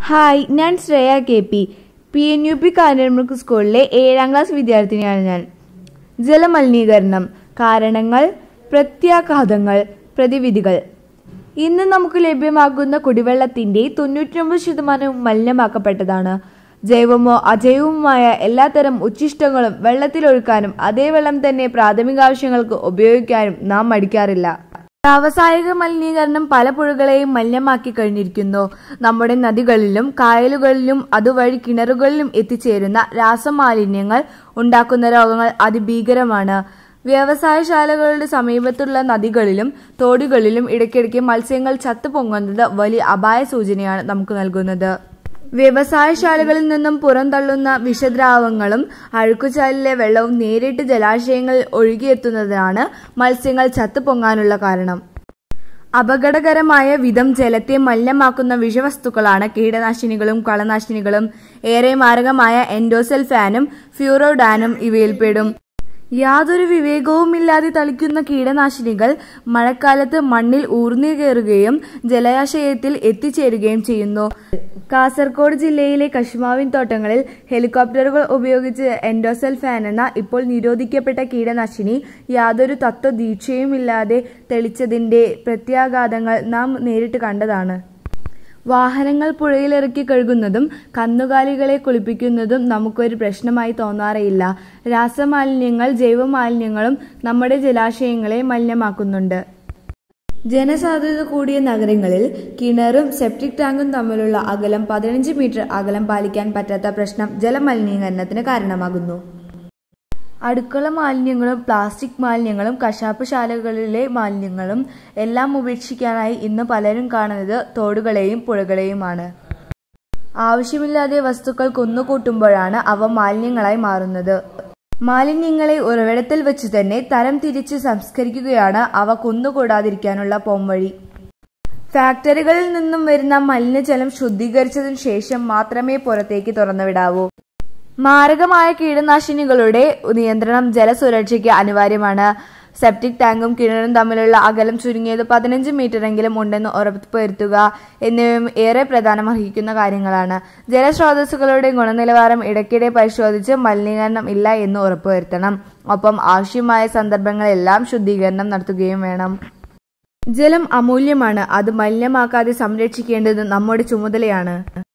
hi ഞാൻ Shreya K P P N U P Kanjiramukku സ്കൂളിലെ ഏഴാം ക്ലാസ് വിദ്യാർത്ഥിനിയാണ് ഞാൻ ജലമലിനീകരണം കാരണങ്ങൾ പ്രത്യാഘാതങ്ങൾ പ്രതിവിധികൾ ഇന്ന് നമുക്ക് ലഭ്യമാകുന്ന കുടിവെള്ളത്തിന്റെ തൊണ്ണൂറ്റിയൊമ്പത് ശതമാനവും മലിനമാക്കപ്പെട്ടതാണ് ജൈവമോ അജൈവവുമായ എല്ലാത്തരം ഉച്ഛിഷ്ടങ്ങളും വെള്ളത്തിലൊഴുക്കാനും അതേ വെള്ളം തന്നെ പ്രാഥമിക ആവശ്യങ്ങൾക്ക് ഉപയോഗിക്കാനും നാം മടിക്കാറില്ല വ്യാവസായിക മലിനീകരണം പല പുഴകളെയും മലിനമാക്കി കഴിഞ്ഞിരിക്കുന്നു നമ്മുടെ നദികളിലും കായലുകളിലും അതുവഴി കിണറുകളിലും എത്തിച്ചേരുന്ന രാസമാലിന്യങ്ങൾ ഉണ്ടാക്കുന്ന രോഗങ്ങൾ അതിഭീകരമാണ് വ്യവസായശാലകളുടെ സമീപത്തുള്ള നദികളിലും തോടുകളിലും ഇടയ്ക്കിടയ്ക്ക് മത്സ്യങ്ങൾ ചത്തുപൊങ്ങുന്നത് വലിയ അപായ സൂചനയാണ് നമുക്ക് നൽകുന്നത് വ്യവസായശാലകളിൽ നിന്നും പുറന്തള്ളുന്ന വിഷദ്രാവങ്ങളും അഴുക്കുചാലിലെ വെള്ളവും നേരിട്ട് ജലാശയങ്ങളിൽ ഒഴുകിയെത്തുന്നതാണ് മത്സ്യങ്ങൾ ചത്തുപൊങ്ങാനുള്ള കാരണം അപകടകരമായ വിധം ജലത്തെ മലിനമാക്കുന്ന വിഷവസ്തുക്കളാണ് കീടനാശിനികളും കളനാശിനികളും ഏറെ മാരകമായ എൻഡോസൽഫാനും ഫ്യൂറോഡാനും ഇവയിൽപ്പെടും യാതൊരു വിവേകവുമില്ലാതെ തളിക്കുന്ന കീടനാശിനികൾ മഴക്കാലത്ത് മണ്ണിൽ ഊർന്നു കയറുകയും ജലാശയത്തിൽ എത്തിച്ചേരുകയും ചെയ്യുന്നു കാസർഗോഡ് ജില്ലയിലെ കശുമാവിൻ തോട്ടങ്ങളിൽ ഹെലികോപ്റ്ററുകൾ ഉപയോഗിച്ച് എൻഡോസൽഫാൻ എന്ന ഇപ്പോൾ നിരോധിക്കപ്പെട്ട കീടനാശിനി യാതൊരു തത്വദീക്ഷയുമില്ലാതെ തെളിച്ചതിന്റെ പ്രത്യാഘാതങ്ങൾ നാം നേരിട്ട് കണ്ടതാണ് വാഹനങ്ങൾ പുഴയിലിറക്കി കഴുകുന്നതും കന്നുകാലികളെ കുളിപ്പിക്കുന്നതും നമുക്കൊരു പ്രശ്നമായി തോന്നാറേയില്ല രാസമാലിന്യങ്ങൾ ജൈവമാലിന്യങ്ങളും നമ്മുടെ ജലാശയങ്ങളെ മലിനമാക്കുന്നുണ്ട് ജനസാധ്യത കൂടിയ നഗരങ്ങളിൽ കിണറും സെപ്റ്റിക് ടാങ്കും തമ്മിലുള്ള അകലം പതിനഞ്ച് മീറ്റർ അകലം പാലിക്കാൻ പറ്റാത്ത പ്രശ്നം ജലമലിനീകരണത്തിന് കാരണമാകുന്നു അടുക്കള മാലിന്യങ്ങളും പ്ലാസ്റ്റിക് മാലിന്യങ്ങളും കശാപ്പ് ശാലകളിലെ മാലിന്യങ്ങളും എല്ലാം ഉപേക്ഷിക്കാനായി ഇന്ന് പലരും കാണുന്നത് തോടുകളെയും പുഴകളെയുമാണ് ആവശ്യമില്ലാതെ വസ്തുക്കൾ കുന്നുകൂട്ടുമ്പോഴാണ് അവ മാലിന്യങ്ങളായി മാറുന്നത് മാലിന്യങ്ങളെ ഉറവിടത്തിൽ വെച്ച് തന്നെ തരം തിരിച്ച് സംസ്കരിക്കുകയാണ് അവ കുന്നുകൂടാതിരിക്കാനുള്ള പോംവഴി ഫാക്ടറികളിൽ നിന്നും വരുന്ന മലിനജലം ശുദ്ധീകരിച്ചതിനു ശേഷം മാത്രമേ പുറത്തേക്ക് തുറന്നുവിടാവൂ മാരകമായ കീടനാശിനികളുടെ നിയന്ത്രണം ജലസുരക്ഷയ്ക്ക് അനിവാര്യമാണ് സെപ്റ്റിക് ടാങ്കും കിണറും തമ്മിലുള്ള അകലം ചുരുങ്ങിയത് പതിനഞ്ച് മീറ്ററെങ്കിലും ഉണ്ടെന്ന് ഉറപ്പുവരുത്തുക എന്നിവയും ഏറെ പ്രധാനമർഹിക്കുന്ന കാര്യങ്ങളാണ് ജലസ്രോതസ്സുകളുടെ ഗുണനിലവാരം ഇടയ്ക്കിടെ പരിശോധിച്ച് മലിനീകരണം ഇല്ല എന്ന് ഉറപ്പുവരുത്തണം ഒപ്പം ആവശ്യമായ സന്ദർഭങ്ങളെല്ലാം ശുദ്ധീകരണം നടത്തുകയും വേണം ജലം അമൂല്യമാണ് അത് മലിനമാക്കാതെ സംരക്ഷിക്കേണ്ടത് നമ്മുടെ ചുമതലയാണ്